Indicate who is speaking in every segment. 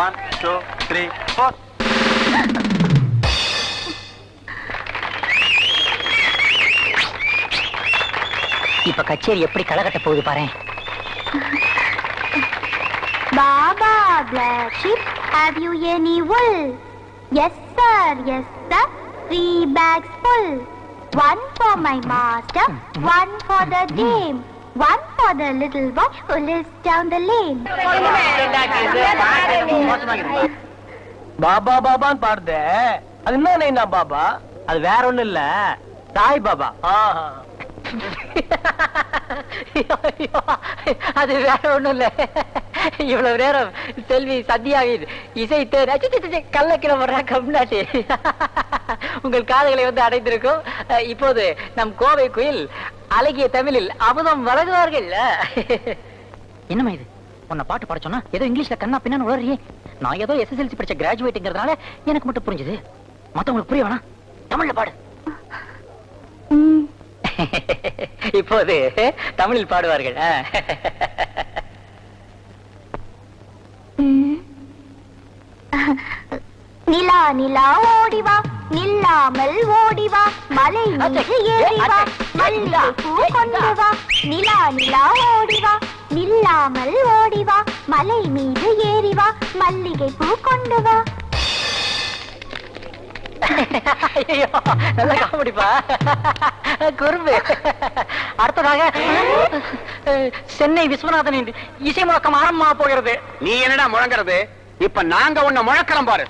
Speaker 1: One two three four
Speaker 2: இப்ப கச்சேரி எப்படி களகட்ட போகுது பாரு
Speaker 3: Baba, black sheep, have you any wool? Yes, sir, yes, sir. Three bags full. One for my master, one for the dame, one for the little boy who lives down the lane.
Speaker 4: Baba பாபான்னு பாடுத அது என்ன நைனா பாபா அது வேற ஒண்ணும் இல்ல சாய் பாபா ஆஹா.
Speaker 2: அது வேற ஒண்ணும் இல்ல இவ்வளவு நேரம் செல்வி சத்யாவின் இசை தேர் கல்ல கிளம்புற கம்நாட்டி உங்கள் காதுகளை வந்து அடைந்திருக்கும் அஹ், இப்போது நம் கோவை குயில் அழகிய தமிழில் அமுதம் வழங்குவார்கள் என்னம்மா இது உன்னை பாட்டு பாட சொன்னா ஏதோ இங்கிலீஷ்ல கண்ணா பின்னான்னு உளறியே நான் ஏதோ எஸ்எஸ்எல்சி படிச்ச கிராஜுவேட்டுங்கிறதுனால எனக்கு மட்டும் புரிஞ்சுது மத்தவங்களுக்கு புரிய வேணாம் தமிழ்ல பாடு இப்போது தமிழில் பாடுவார்கள் ஆ.
Speaker 3: நிலா நிலா ஓடிவா நில்லாமல் ஓடிவா மலை மீது ஏறிவா மல்லிகை பூ கொண்டு வா நிலா நிலா ஓடிவா நில்லாமல் ஓடிவா மலை மீது ஏறிவா மல்லிகை பூ கொண்டு வா
Speaker 2: ஐயோ, நல்ல காமெடிப்பா குறும்பு அடுத்ததாக சென்னை விஸ்வநாதனின் இசை முழக்கம் ஆரம்பமா போகிறது
Speaker 1: நீ என்னடா முழங்குறது இப்ப நாங்க உன்னை முழக்கிறோம் பாரு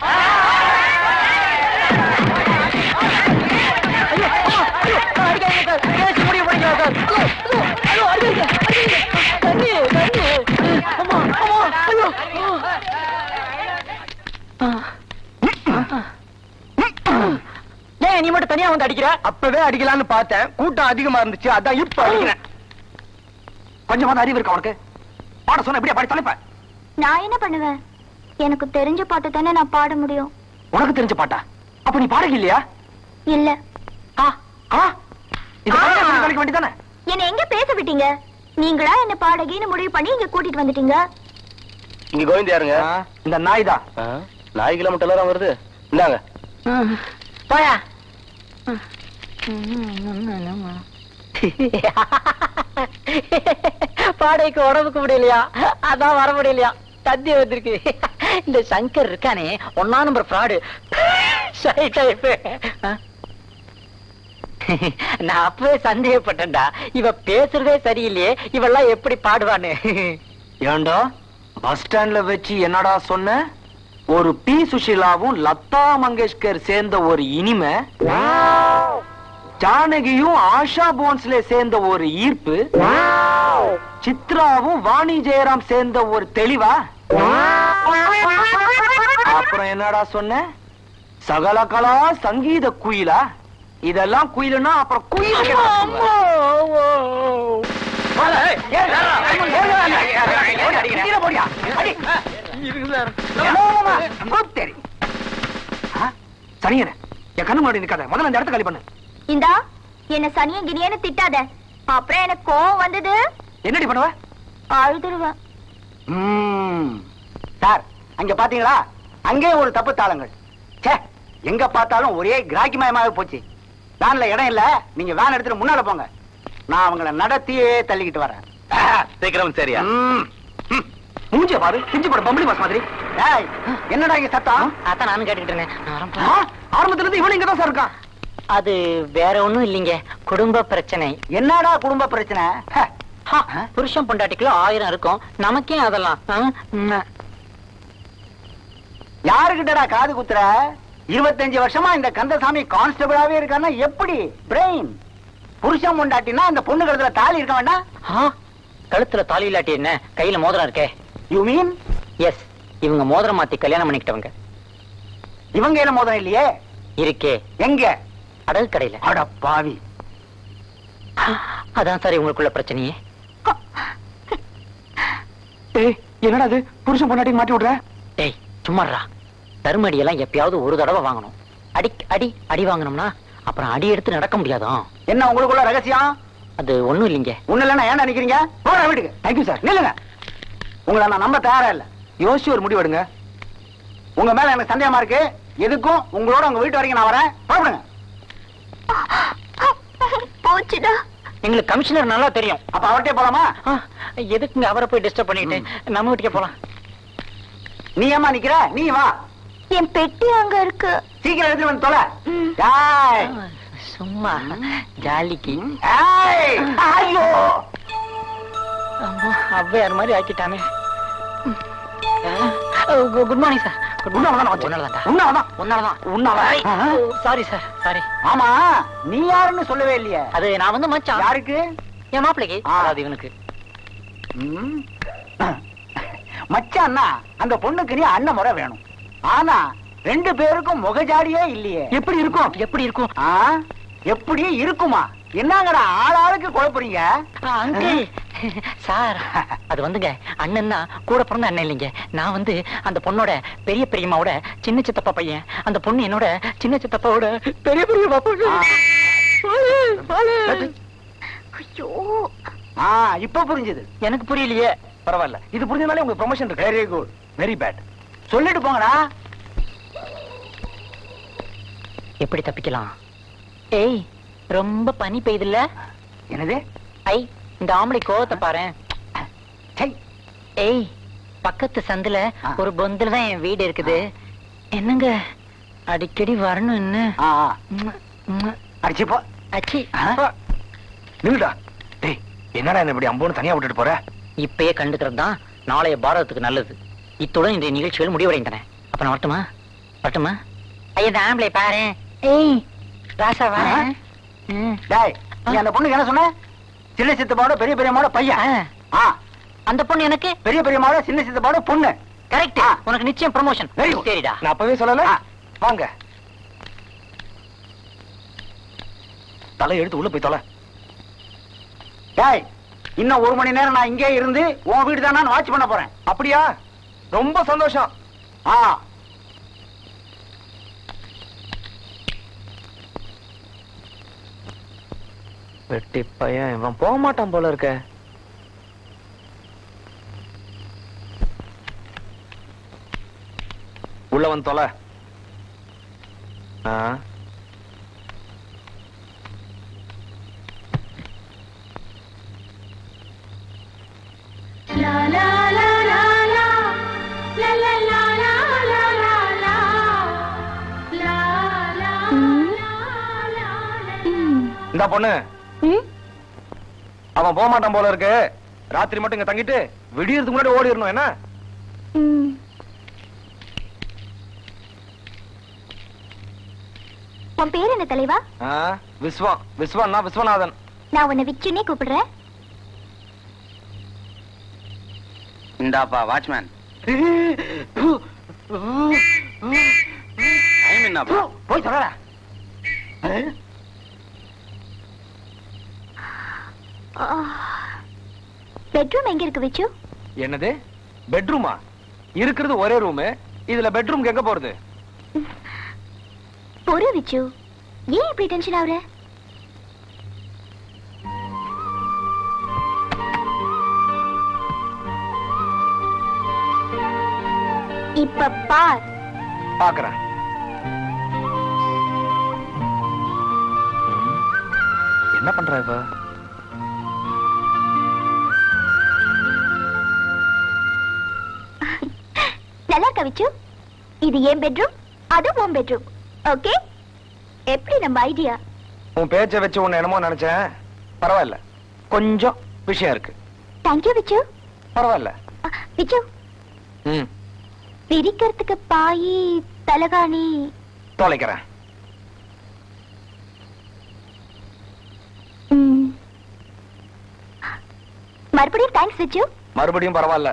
Speaker 2: ஐயோ, அம்மா, ஐயோ, அடிக்காதீங்க சார். பேசி முடிவு பண்ணிக்கலாம் சார். ஐயோ, ஐயோ, அடிக்காதீங்க, அடிக்காதீங்க. தண்ணி, தண்ணி. அம்மா, அம்மா, ஐயோ. ஏன் நீ மட்டும் தனியா வந்து அடிக்கிற
Speaker 4: அப்பவே அடிக்கலாம்னு பார்த்தேன் கூட்டம் அதிகமா இருந்துச்சு அதான் இப்ப அடிக்கிறேன் கொஞ்சமாவது அறிவு இருக்கா உனக்கு பாட சொன்ன எப்படியா பாடி தொலைப்ப
Speaker 3: நான் என்ன பண்ணுவேன் எனக்கு தெரிஞ்ச பாட்டு தானே நான் பாட முடியும்
Speaker 4: உனக்கு தெரிஞ்ச பாட்டா அப்ப நீ பாடக இல்லையா
Speaker 3: இல்ல
Speaker 4: ஆ ஆ இது கல்யாணம் கழிக்க வேண்டியதானே
Speaker 3: என்ன எங்க பேச விட்டீங்க நீங்களா என்ன பாடகின்னு முடிவு பண்ணி இங்க கூட்டிட்டு வந்துட்டீங்க
Speaker 1: இங்க கோவிந்த் யாருங்க
Speaker 4: இந்த நாய் தான்
Speaker 1: நாய்களை மட்டும் எல்லாரும் வருது இந்தாங்க
Speaker 2: போயா பாடைக்கு உடம்புக்கு முடியலையா அதான் வர முடியலையா தந்தி வந்திருக்கு இந்த சங்கர் இருக்கானே ஒன்னா நம்பர் ஃப்ராடு நான் அப்பவே சந்தேகப்பட்டேன்டா இவ பேசுறதே சரியில்லையே இவெல்லாம் எப்படி பாடுவான்னு
Speaker 4: ஏண்டா பஸ் ஸ்டாண்ட்ல வச்சு என்னடா சொன்ன ஒரு பி சுஷிலாவும் லதா மங்கேஷ்கர் சேர்ந்த ஒரு இனிமை ஜானகியும் ஆஷா போன்ஸ்லே சேர்ந்த ஒரு ஈர்ப்பு சித்ராவும் வாணி ஜெயராம் சேர்ந்த ஒரு தெளிவா அப்புறம் என்னடா சொன்ன சகல கலா சங்கீத குயிலா இதெல்லாம் குயிலுன்னா அப்புறம் குயில் சனியன என் கண்ணு முன்னாடி நிக்காத முதல்ல அந்த இடத்த காலி பண்ணு
Speaker 3: இந்தா என்ன சனிய கினியன்னு திட்டாத அப்புறம் எனக்கு கோவம் வந்தது
Speaker 4: என்னடி பண்ணுவ
Speaker 3: அழுதுருவேன்
Speaker 4: ம். சார் அங்க பாத்தீங்களா அங்கே ஒரு தப்பு தாளங்கள் ச்சே எங்க பார்த்தாலும் ஒரே கிராக்கிமயமாவே போச்சு வேன்ல இடம் இல்ல நீங்க வேன் எடுத்துட்டு முன்னால போங்க நான் அவங்கள நடத்தியே தள்ளிக்கிட்டு வரேன்
Speaker 1: சீக்கிரம் சரியா
Speaker 4: ம். ம். மூஞ்சிய பாரு பிஞ்சு போட பம்பளி பாஸ் மாதிரி டேய், என்னடா இங்க சத்தம்
Speaker 2: அதான் நானும் கேட்டுக்கிட்டு இருந்தேன் நான் வரேன்ப்பா.
Speaker 4: ஆ, ஆரம்பத்துல இருந்து இவனு இங்கதான் சார் இருக்கான்
Speaker 2: அது வேற ஒண்ணும் இல்லைங்க குடும்ப பிரச்சனை
Speaker 4: என்னடா குடும்ப பிரச்சனை ஹ.
Speaker 2: ஹா, புருஷன் பொண்டாட்டிக்குள்ள ஆயிரம் இருக்கும் நமக்கே அதெல்லாம் ஆ, ம்.
Speaker 4: யாருகிட்டடா காது குத்துற இருபத்தஞ்சு வருஷமா இந்த கந்தசாமி கான்ஸ்டபிளாவே இருக்கான்னா எப்படி பிரெயின் புருஷன் முண்டாட்டினா அந்த பொண்ணு கழுத்துல தாலி இருக்க வேண்டாம்
Speaker 2: ஆ, கழுத்துல தாலி இல்லாட்டி என்ன கையில மோதிரம் இருக்கே
Speaker 4: யூ மீன்
Speaker 2: எஸ் இவங்க மோதிரம் மாத்தி கல்யாணம் பண்ணிக்கிட்டவங்க
Speaker 4: இவங்க என்ன மோதிரம் இல்லையே
Speaker 2: இருக்கே
Speaker 4: எங்க
Speaker 2: அடல் கடையில
Speaker 4: அட பாவி
Speaker 2: அதான் சார் இவங்களுக்குள்ள பிரச்சனையே
Speaker 4: ஏய் என்னடா அது புருஷன் பொண்டாட்டி மாட்டி விடுற
Speaker 2: டேய் சும்மாடா தருமடி எல்லாம் எப்பயாவது ஒரு தடவை வாங்கணும் அடி அடி அடி வாங்கணும்னா அப்புறம் அடி எடுத்து நடக்க முடியாதான்
Speaker 4: என்ன உங்களுக்குள்ள ரகசியம்
Speaker 2: அது ஒண்ணும் இல்லைங்க
Speaker 4: ஒண்ணு இல்லைன்னா ஏன் நினைக்கிறீங்க போற வீட்டுக்கு தேங்க்யூ சார் நில்லுங்க உங்களை நான் நம்ப தயாரா இல்ல யோசிச்சு ஒரு முடிவு எடுங்க உங்க மேல எனக்கு சந்தேகமா இருக்கு எதுக்கும் உங்களோட உங்க வீட்டு வரைக்கும் நான் வரேன் புறப்படுங்க
Speaker 3: போச்சுடா
Speaker 2: எங்களுக்கு கமிஷனர் நல்லா தெரியும்
Speaker 4: அப்ப அவர்கிட்ட போலாமா
Speaker 2: ஆ, எதுக்குங்க அவரை போய் டிஸ்டர்ப் பண்ணிட்டு நம்ம வீட்டுக்கே போலாம்
Speaker 4: நீ ஏமா நிக்கிற நீ வா
Speaker 3: என் பெட்டி அங்க இருக்கு
Speaker 4: சீக்கிரம் எடுத்து வந்து தொலை
Speaker 3: ம்.
Speaker 4: டேய்.
Speaker 2: ஆ, சும்மா ஜாலிக்கு
Speaker 4: ஏய், ஐயோ
Speaker 2: அம்மா, ஔவையார் மாதிரி ஆக்கிட்டானே குட் மார்னிங் சார் குட்
Speaker 4: உன்னாலதான்
Speaker 2: மார்னிங்
Speaker 4: வச்சேன்.
Speaker 2: உன்னாலதான்
Speaker 4: உன்னாலதான்.
Speaker 2: உன்னாலதான்
Speaker 4: உன்னால.
Speaker 2: சாரி சார் சாரி
Speaker 4: ஆமா நீ யாருன்னு சொல்லவே இல்லையே
Speaker 2: அது நான் வந்து மச்சான்
Speaker 4: யாருக்கு
Speaker 2: என் மாப்பிளைக்கு
Speaker 4: ஆ.
Speaker 2: அதாவது இவனுக்கு
Speaker 4: ம். மச்சான்னா அந்த பொண்ணுக்கு நீ அண்ணன் முறை வேணும் ஆனா ரெண்டு பேருக்கும் முகஜாடியே இல்லையே
Speaker 2: எப்படி இருக்கும் எப்படி இருக்கும்
Speaker 4: ஆ? எப்படி இருக்குமா என்னங்கடா ஆளாளுக்கு குழப்புறீங்க
Speaker 2: அங்கிள் சார் அது வந்துங்க அண்ணன்னா கூட பிறந்த அண்ணன் இல்லைங்க நான் வந்து அந்த பொண்ணோட பெரிய பெரியம்மாவோட சின்ன சித்தப்பா பையன் அந்த பொண்ணு என்னோட சின்ன சித்தப்பாவோட பெரிய பெரியம்மா பொண்ணு
Speaker 4: ஆ.
Speaker 2: வாழு, வாழு.
Speaker 3: ஐயோ
Speaker 4: ஆ இப்ப புரிஞ்சது
Speaker 2: எனக்கு புரியலையே
Speaker 4: பரவாயில்ல இது புரிஞ்சதுனாலே உங்க ப்ரொமோஷன் இருக்கு வெரி குட் வெரி பேட் சொல்லிட்டு போங்கடா
Speaker 2: எப்படி தப்பிக்கலாம் ஏய் ரொம்ப பனி பெய்யுதுல்ல
Speaker 4: என்னது
Speaker 2: ஐ இந்த ஆம்பளை கோவத்தை பாரு
Speaker 4: சை
Speaker 2: ஏய் பக்கத்து சந்துல
Speaker 4: ஆ.
Speaker 2: ஒரு பொந்துல தான் என் வீடு இருக்குது என்னங்க அடிக்கடி வரணும் என்ன
Speaker 4: ஆ ஆ.
Speaker 2: ம்ம், ம்ம்.
Speaker 4: அடிச்சு போ
Speaker 2: அச்சி
Speaker 4: ஆ? நில்லுடா டேய் என்னடா என்ன இப்படி அம்போன்னு தனியா விட்டுட்டு போற
Speaker 2: இப்பயே கண்டுக்கிறது தான் நாளைய பாரதத்துக்கு நல்லது இத்துடன் இந்த நிகழ்ச்சிகள் முடிவடைந்தன அப்ப நான் வரட்டுமா வரட்டுமா ஐயா இந்த ஆம்பளை பாரு ஏய் ராசா வா
Speaker 4: ஆ? டேய் நீ அந்த பொண்ணுக்கு என்ன சொன்ன சின்ன சித்தப்பாவோட பெரிய பெரியம்மாவோட பையன் ஆ
Speaker 2: அந்த பொண்ணு எனக்கு
Speaker 4: பெரிய பெரியம்மாவோட சின்ன சித்தப்பாவோட பொண்ணு
Speaker 2: கரெக்ட்
Speaker 4: ஆ.
Speaker 2: உனக்கு நிச்சயம் ப்ரமோஷன்
Speaker 4: Very good.
Speaker 2: சரிடா
Speaker 4: நான் அப்பவே சொல்லல வாங்க தலை எடுத்து உள்ள போய் தொலை டேய் இன்னும் ஒரு மணி நேரம் நான் இங்கே இருந்து உன் வீடு தான் நான் வாட்ச் பண்ண போறேன் அப்படியா ரொம்ப சந்தோஷம் ஆ
Speaker 1: வெட்டி பையன் இவன் போக மாட்டான் போல இருக்க
Speaker 5: உள்ள வந்து தொலை ஆ இந்த பொண்ணு அவன் போக மாட்டான் போல இருக்கு ராத்திரி மட்டும் இங்க தங்கிட்டு விடியறதுக்கு முன்னாடி ஓடிடணும் என்ன
Speaker 3: உன் பேர் என்ன தலைவா
Speaker 5: ஆ, விஸ்வம் விஸ்வன்னா விஸ்வநாதன்
Speaker 3: நான் உன்னை விச்சுன்னே கூப்பிடுறேன்
Speaker 1: இந்தாப்பா வாட்ச்மேன் டைம் என்னப்பா
Speaker 4: போய் சொல்லல
Speaker 3: பெட்ரூம் எங்க இருக்கு விச்சு
Speaker 5: என்னது பெட்ரூமா இருக்கிறது ஒரே ரூம் இதுல பெட்ரூம் எங்க போறது
Speaker 3: பொறு விச்சு ஏன் இப்படி டென்ஷன் ஆகுற இப்ப பார்
Speaker 5: பாக்குறேன் என்ன பண்ற இவ
Speaker 3: நல்லா இருக்கா விச்சு இது என் பெட்ரூம் அது உன் பெட்ரூம் ஓகே எப்படி நம்ம ஐடியா
Speaker 5: உன் பேச்சை வச்சு உன்னை என்னமோ நினைச்சேன் பரவாயில்ல கொஞ்சம் விஷயம் இருக்கு
Speaker 3: தேங்க்யூ விச்சு
Speaker 5: பரவாயில்ல
Speaker 3: அ, விச்சு
Speaker 5: ம்
Speaker 3: விரிக்கிறதுக்கு பாயி தலகாணி
Speaker 5: தொலைக்கிறேன்
Speaker 3: ம். மறுபடியும் தேங்க்ஸ் விச்சு
Speaker 5: மறுபடியும் பரவாயில்ல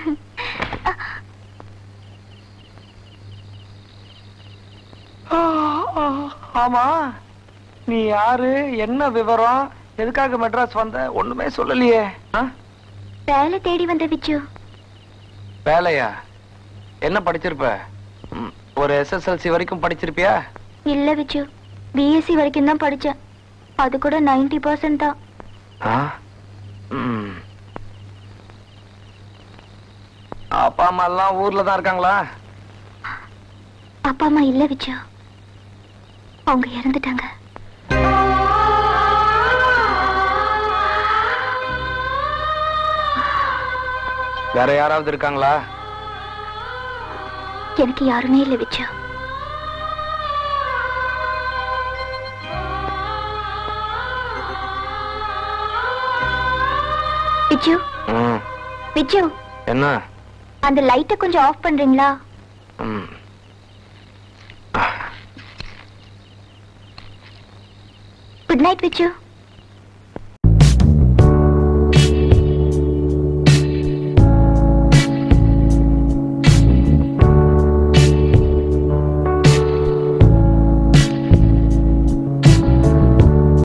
Speaker 5: ஆமா நீ யாரு என்ன விவரம் எதுக்காக மெட்ராஸ் வந்த ஒண்ணுமே சொல்லலையே ஆ?
Speaker 3: வேலை தேடி வந்த விச்சு
Speaker 5: வேலையா என்ன படிச்சிருப்ப ம், ஒரு எஸ்எஸ்எல்சி வரைக்கும் படிச்சிருப்பியா
Speaker 3: இல்ல விச்சு பிஎஸ்சி வரைக்கும் தான் படிச்சேன் அது கூட 90% பர்சன்ட் தான்
Speaker 5: ஆ? ம். அப்பா அம்மா எல்லாம் ஊர்ல தான் இருக்காங்களா
Speaker 3: அப்பா அம்மா இல்ல விச்சு அவங்க இறந்துட்டாங்க
Speaker 5: வேற யாராவது இருக்காங்களா
Speaker 3: எனக்கு யாருமே இல்ல விச்சு விச்சு
Speaker 5: ம்
Speaker 3: விச்சு
Speaker 5: என்ன
Speaker 3: அந்த லைட்டை கொஞ்சம் ஆஃப் பண்றீங்களா
Speaker 5: ம்
Speaker 3: குட் நைட் விச்சு